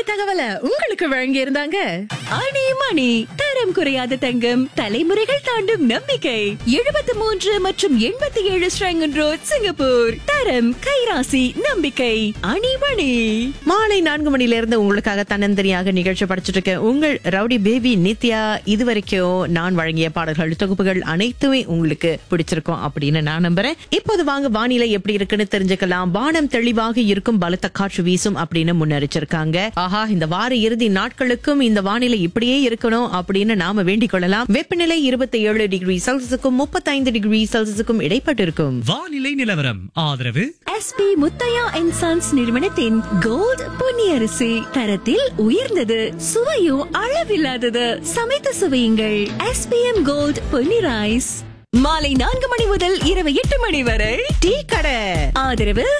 தகவலை உங்களுக்கு வழங்கி இருந்தாங்க அணி மணி தரம் குறையாத தங்கம் தலைமுறைகள் தாண்டும் நம்பிக்கை எழுபத்தி மூன்று மற்றும் எண்பத்தி ஏழு ஸ்ரங்கன் ரோட் சிங்கப்பூர் தரம் கைராசி நம்பிக்கை அணிமணி மாலை நான்கு மணில இருந்து உங்களுக்காக தன்னந்தனியாக நிகழ்ச்சி படிச்சிட்டு இருக்கேன் உங்கள் ரவுடி பேபி நித்யா இதுவரைக்கும் நான் வழங்கிய பாடல்கள் தொகுப்புகள் அனைத்துமே உங்களுக்கு பிடிச்சிருக்கும் அப்படின்னு நான் நம்புறேன் இப்போது வாங்க வானிலை எப்படி இருக்குன்னு தெரிஞ்சுக்கலாம் வானம் தெளிவாக இருக்கும் பலத்த காற்று வீசும் அப்படின்னு முன்னெரிச்சிருக்காங்க ஆஹா இந்த வார இறுதி நாட்களுக்கும் இந்த வானிலை இப்படியே இருக்கணும் அப்படின்னு நாம வேண்டிக் கொள்ளலாம் வெப்பநிலை இருபத்தி ஏழு டிகிரி செல்சியஸுக்கும் முப்பத்தைந்து டிகிரி செல்சியஸுக்கும் இடைப்பட்டு இருக்கும் வானிலை நிலவரம் ஆதரவு எஸ்பி முத்தையா அண்ட் சன்ஸ் நிறுவனத்தின் கோல்ட் பொன்னியரிசி தரத்தில் உயர்ந்தது சுவையும் அளவில்லாதது சமைத்து சுவையுங்கள் எஸ்பிஎம் கோல்ட் பொன்னி ரைஸ் மாலை நான்கு மணி முதல் இரவு எட்டு மணி வரை டீ கடை ஆதரவு